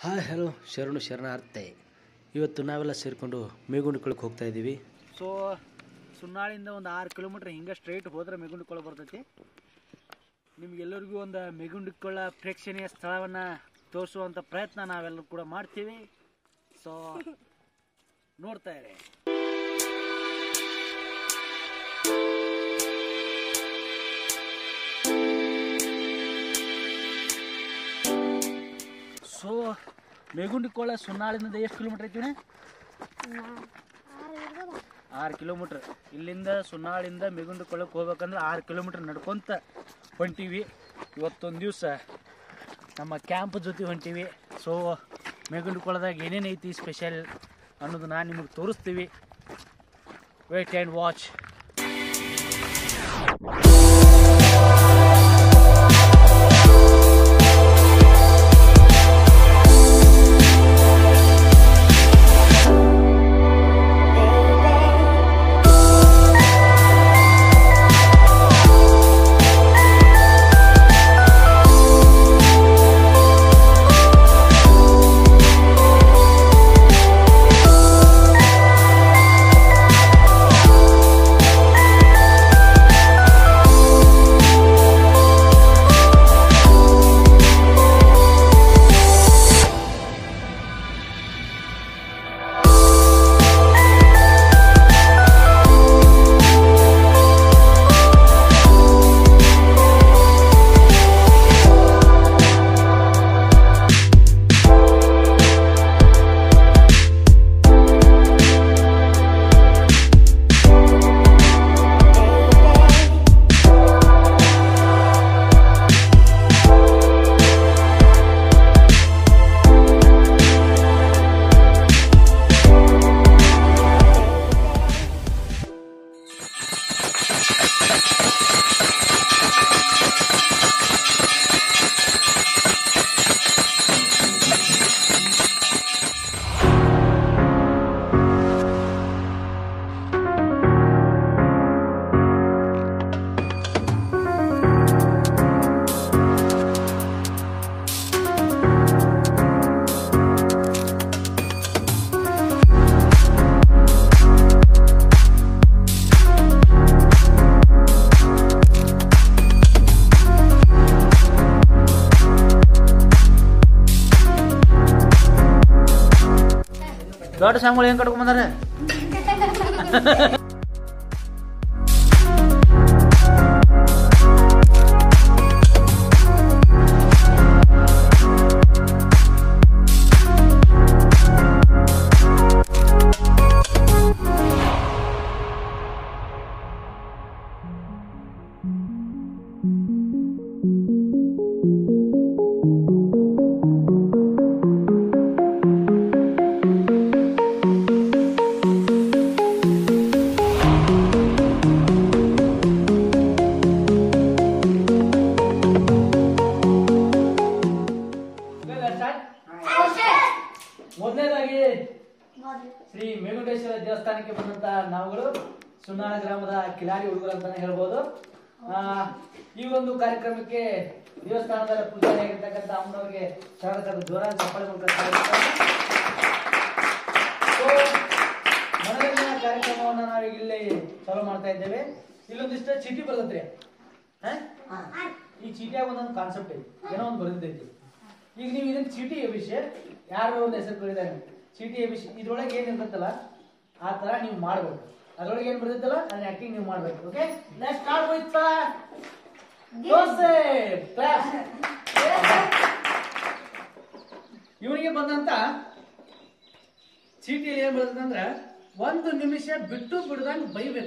Hi hello ಶರಣು ಶರಣಾರ್ಥೆ ಇವತ್ತು ನಾವೆಲ್ಲ ಸೇರಿಕೊಂಡು ಮೇಗುಂಡಿಕೊಳಕ್ಕೆ ಹೋಗ್ತಾ ಇದ್ದೀವಿ ಸೊ ಸುನ್ನಾಳಿಂದ ಒಂದು ಆರು ಕಿಲೋಮೀಟ್ರ್ ಹಿಂಗೆ ಸ್ಟ್ರೈಟ್ ಹೋದ್ರೆ ಮೇಗುಂಡಿಕೊಳ್ಳ ಬರ್ತೈತಿ ನಿಮ್ಗೆಲ್ಲರಿಗೂ ಒಂದು ಮೇಗುಂಡಿಕೊಳ್ಳ ಪ್ರೇಕ್ಷಣೀಯ ಸ್ಥಳವನ್ನು ತೋರಿಸುವಂಥ ಪ್ರಯತ್ನ ನಾವೆಲ್ಲರೂ ಕೂಡ ಮಾಡ್ತೀವಿ ಸೊ ನೋಡ್ತಾ ಇರಿ ಸೊ ಮೇಗುಂಡಿಕೊಳ್ಳ ಸುನ್ನಾಳಿಂದ ಎಷ್ಟು ಕಿಲೋಮೀಟ್ರ್ ಐತಿವಿ ಆರು ಕಿಲೋಮೀಟ್ರ್ ಇಲ್ಲಿಂದ ಸುನ್ನಾಳಿಂದ ಮೇಗುಂಡಿಕೊಳ್ಳಕ್ಕೆ ಹೋಗ್ಬೇಕಂದ್ರೆ ಆರು ಕಿಲೋಮೀಟ್ರ್ ನಡ್ಕೊಂತ ಹೊಂಟೀವಿ ಇವತ್ತೊಂದು ದಿವಸ ನಮ್ಮ ಕ್ಯಾಂಪ್ ಜೊತೆ ಹೊಂಟೀವಿ ಸೊ ಮೇಗುಂಡಿಕೊಳ್ಳದಾಗ ಏನೇನು ಐತಿ ಸ್ಪೆಷಲ್ ಅನ್ನೋದು ನಾನು ನಿಮಗೆ ತೋರಿಸ್ತೀವಿ ವೇಟ್ ಆ್ಯಂಡ್ ವಾಚ್ ದೊಡ್ಡ ಸಾಂಗಳು ಹೆಂಗೆ ಕಟ್ಕೊಂಡ್ ಬಂದಾರೆ ಮೊದಲನೇದಾಗಿ ಶ್ರೀ ಮೇಗುಂಡೇಶ್ವರ ದೇವಸ್ಥಾನಕ್ಕೆ ಬಂದಂತ ನಾವುಗಳು ಸುನ್ನಾಳ ಗ್ರಾಮದ ಕಿಲಾಡಿ ಹುಡುಗರು ಅಂತಾನೆ ಹೇಳ್ಬೋದು ಆ, ಈ ಒಂದು ಕಾರ್ಯಕ್ರಮಕ್ಕೆ ದೇವಸ್ಥಾನದ ಪೂಜಾರಿ ಆಗಿರ್ತಕ್ಕಂಥ ಅಮ್ಮನವರಿಗೆ ಸ್ವಾಗತ ಜೋರಾದ ಚಪ್ಪಾಳೆ ಮೂಲಕ ಸ್ವಾಗತ. So, ಮನರಂಜನಾ ಕಾರ್ಯಕ್ರಮವನ್ನ ನಾವು ಇಲ್ಲಿ ಚಾಲೂ ಮಾಡ್ತಾ ಇದ್ದೇವೆ ಇಲ್ಲೊಂದಿಷ್ಟ ಚೀಟಿ ಬರ್ತೈತ್ರಿ ಹ? ಈ ಚೀಟಿಯಾಗ ಒಂದೊಂದು ಕಾನ್ಸೆಪ್ಟ್ ಐತಿ ಏನೋ ಒಂದು ಬರೆದೈತಿ ಈಗ ನೀವು ಇದನ್ನ ಚೀಟಿ ವಿಷಯ ಯಾರು ಒಂದು ಹೆಸರು ಬರೀತಾರೆ ಚೀಟಿ ವಿಷಯ ಇದ್ರೊಳಗೆ ಏನ್ ಇರ್ತೈತಲ್ಲ ಆ ತರ ನೀವು ಮಾಡ್ಬೇಕು ಅದ್ರೊಳಗೆ ಏನ್ ಬರ್ತೈತಲ್ಲ ಅದನ್ನ ಆಕ್ಟಿಂಗ್ ನೀವು ಮಾಡ್ಬೇಕು ಓಕೆ ಲೆಟ್ಸ್ ಸ್ಟಾರ್ಟ್ ವಿತ್ ಇವನಿಗೆ ಬಂದಂತ ಚೀಟಿಯಲ್ಲಿ ಏನ್ ಬರ್ತದಂದ್ರ ಒಂದು ನಿಮಿಷ ಬಿಟ್ಟು ಬಿಡ್ದಂಗ್ ಬೈಬೇಕ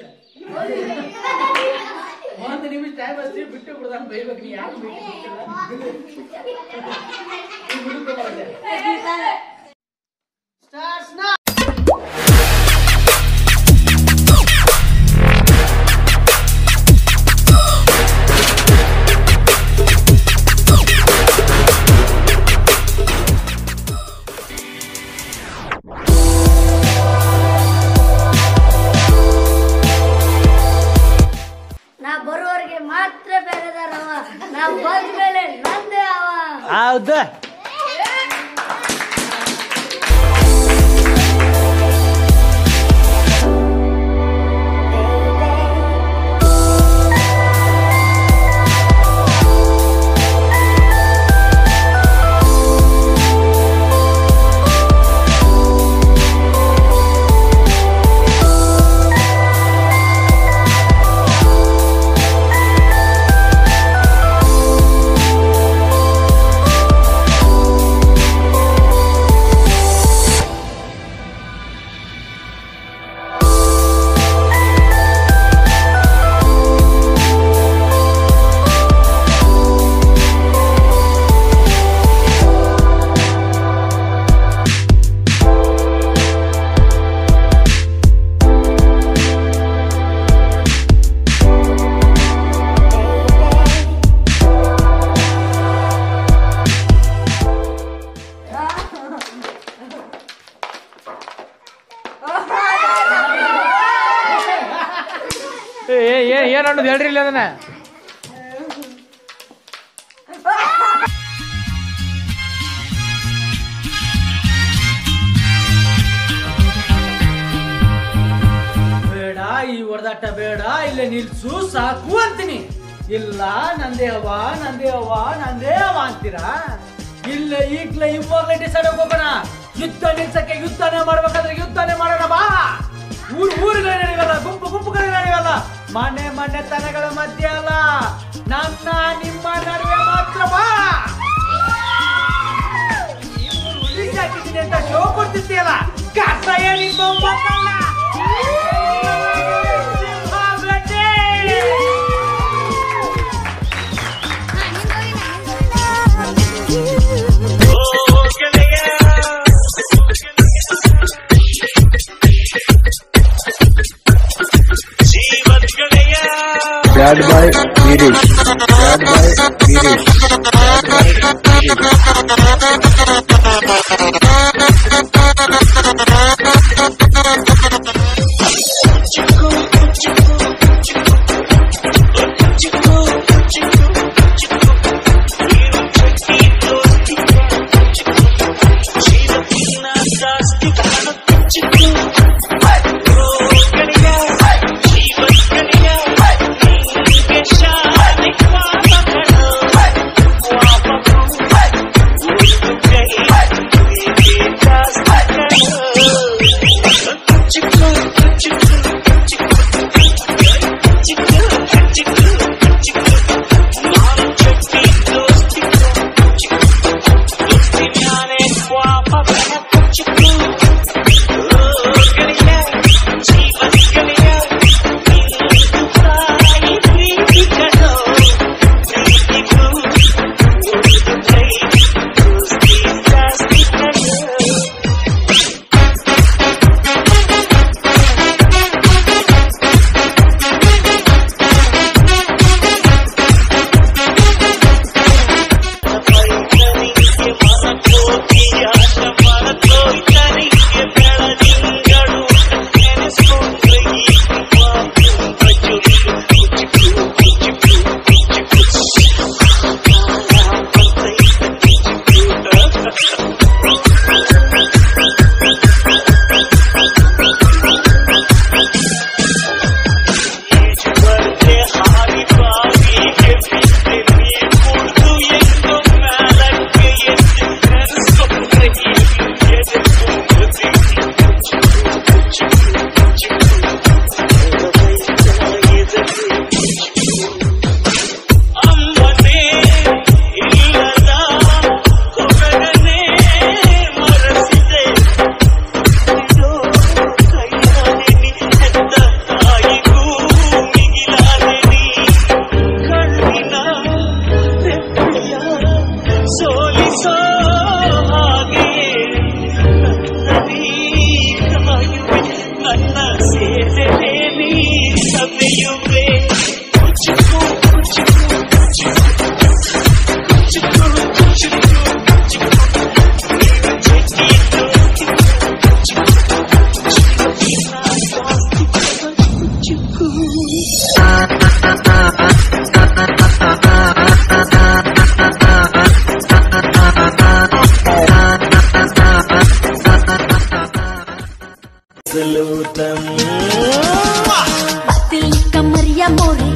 ಒಂದು ನಿಮಿಷ ಟೈಮ್ ಅಷ್ಟೇ ಬಿಟ್ಟು ಬಿಡ್ದಂಗ್ ಬೈಬೇಕು ನೀ ಯಾರು ಸ್ಟಾರ್ಟ್ಸ್ ನಾ ನಾ ಬರುವವರೆಗೆ ಮಾತ್ರ ಬೆಳೆದಾರವ ನಾ ಬಂದ ಮೇಲೆ ನಂದೇ ಅವ ಹೌದ ಮಾಡೋದು ಹೇಳ್ರಿ ಇಲ್ಲ ಅದನ್ನ ಬೇಡ ಈ ಹೊಡೆದಾಟ ಬೇಡ ಇಲ್ಲೇ ನಿಲ್ಸು ಸಾಕು ಅಂತೀನಿ ಇಲ್ಲ ನಂದೇ ಅವ್ವ ನಂದೇ ಅವ್ವ ನಂದೇ ಅವ್ವ ಅಂತೀರಾ ಇಲ್ಲ ಈಗ್ಲೇ ಇವಾಗ್ಲೇ ಡಿಸೈಡ್ ಹೋಗೋಣ ಯುದ್ಧ ನಿಲ್ಸಕ್ಕೆ ಯುದ್ಧನೇ ಮಾಡ್ಬೇಕಾದ್ರೆ ಯುದ್ಧನೇ ಮಾಡೋಣ ಬಾ ಊರ್ ಊರುಗಳೇ ನಡೆಯಲ್ಲ ಗುಂಪು ಗುಂಪುಗಳೇ ನಡೆಯಲ್ಲ ಮನೆ ಮನೆ ತನಗಳ ಮಧ್ಯೆ ಅಲ್ಲ ನನ್ನ ನಿಮ್ಮ ನಡುವೆ ಮಾತ್ರ ಬಾ ಪೊಲೀಸ್ ಹಾಕಿದ್ದೀನಿ ಅಂತ ಶೋ ಕೊಡ್ತಿದ್ದೀಯಲ್ಲ ಕಸಾಯ ನಿಮ್ಮ ಮೊಮ್ಮಕ್ಕಳನ್ನ. ಸಿಂಹಾಬ್ಲಟ್ಟೆ. Bad boy Girish. Bad boy Girish. Bad boy Girish. ಸೋಲಿಸೋ ಹಾಗೆ ಕಾಯುವೆ ನನ್ನ ಸೇವೆ ನೀ ಸಭೆಯುವೆ ಕುಚುಕು ಕುಚುಕು ಕುಚುಕು ಕುಚುಕು ಕುಚುಕು Tilik Maria Mori